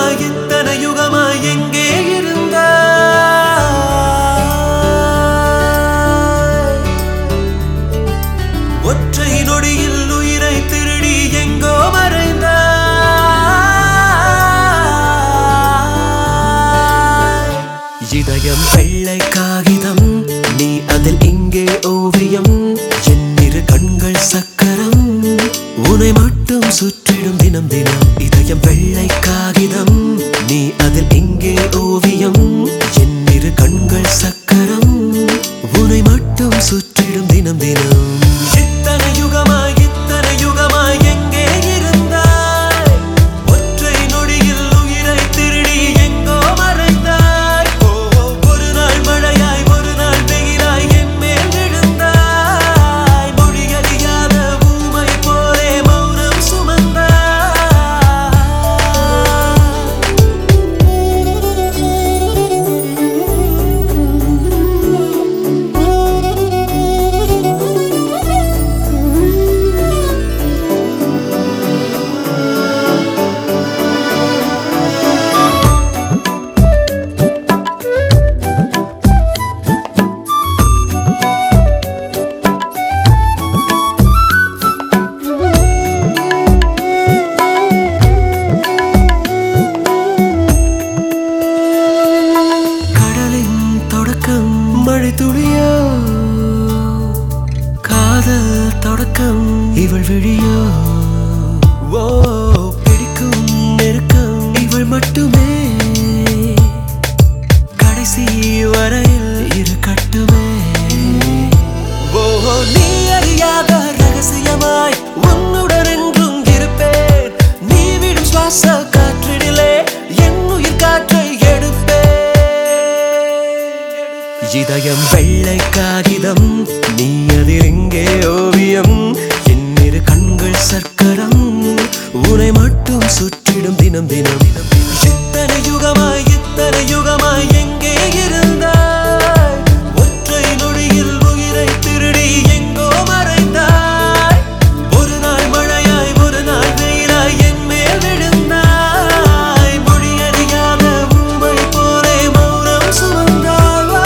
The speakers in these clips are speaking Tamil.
யுகமாய் இத்தனை யுகமாய் எங்கே இருந்தாய் ஒற்றை நொடியில் உயிரை திருடி எங்கோ மறைந்தாய் இதயம் வெள்ளை காகிதம் நீ அதில் இங்கே ஓவியம் என் இரு கண்கள் சக்கரம் உன்னை மட்டும் சுற்றிடும் தினம் தினம் இதயம் வெள்ளை காகிதம் நீ அதில் இங்கே ஓவியம் என் இரு கண்கள் சக்கரம் உன்னை மட்டும் சுற்றிடும் தினம் தினம் இத்தனை யுகமாய் இத்தனை யுகமாய் எங்கே இருந்தாய் ஒற்றை நொடியில் உயிரை திருடி எங்கோ மறைந்தாய் ஓ ஒரு நாள் மழையாய் ஒரு நாள் வெயிலாய் என் மேல் விழுந்தாய் மொழியறியாத ஊமை போலே மௌனம் சுமந்தாய் கடலின் தொடக்கம் மழை துளியோ காதல் தொடக்கம் இவள் விழியோ ஓ பிடிக்கும் நெருக்கம் இவள் மட்டுமே கடைசி வரையில் இரு கட்டுமே ஓ நீ அறியாத ரகசியமாய் உன்னுடன் என்றும் இருப்பேன் நீ விடும் சுவாச காற்றினிலே என் உயிர் காற்றை எடுப்பேன் இதயம் வெள்ளை காகிதம் நீ அதில் எங்கே ஓவியம் என் இரு கண்கள் சர்க்கரம் உன்னை மட்டும் சுற்றிடும் தினம் தினம் இத்தனை யுகமாய் இத்தனை யுகமாய் எங்கே இருந்தாய் ஒற்றை நொடியில் உயிரை திருடி எங்கோ மறைந்தாய் ஒரு நாள் மழையாய் ஒரு நாள் வெயிலாய் என் மேல் விழுந்தாய் மொழியறியாத ஊமை போலே மௌனம் சுமந்தாய்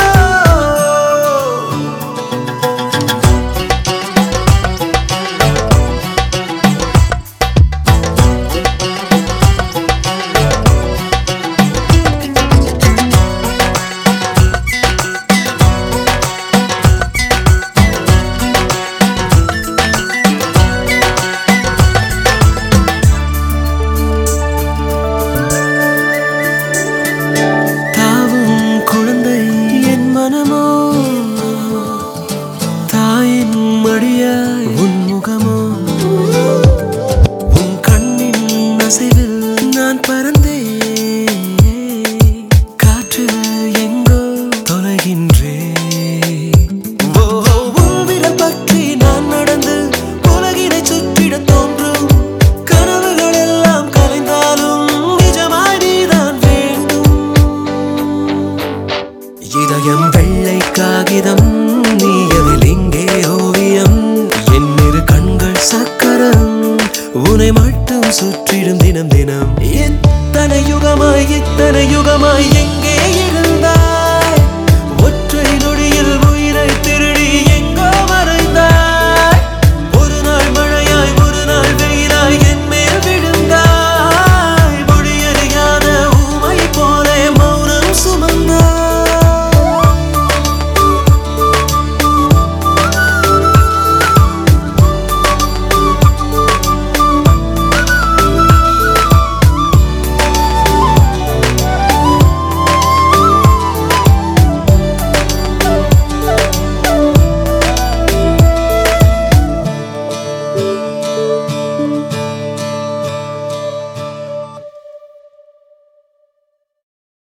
தாவும் குழந்தை என் மனமோ தாயின் மடியாய் உன் முகமோ உன் கண்ணின் அசைவில் நான் பறந்தேன் காற்றில் எங்கோ தொலைகின்றேன் ஓ உன் விரல் பற்றி நான் நடந்து உலகினை சுற்றிட தோன்றும் கனவுகள் எல்லாம் கலைந்தாலும் நிஜமாய் நீதான் வேண்டும் இதயம் வெள்ளை காகிதம் நீ அதில் இங்கே ஓவியம் என் இரு கண்கள் சக்கரம் உன்னை மட்டும் சுற்றிடும் தினம் தினம் இத்தனை யுகமாய் இத்தனை யுகமாய் எங்கே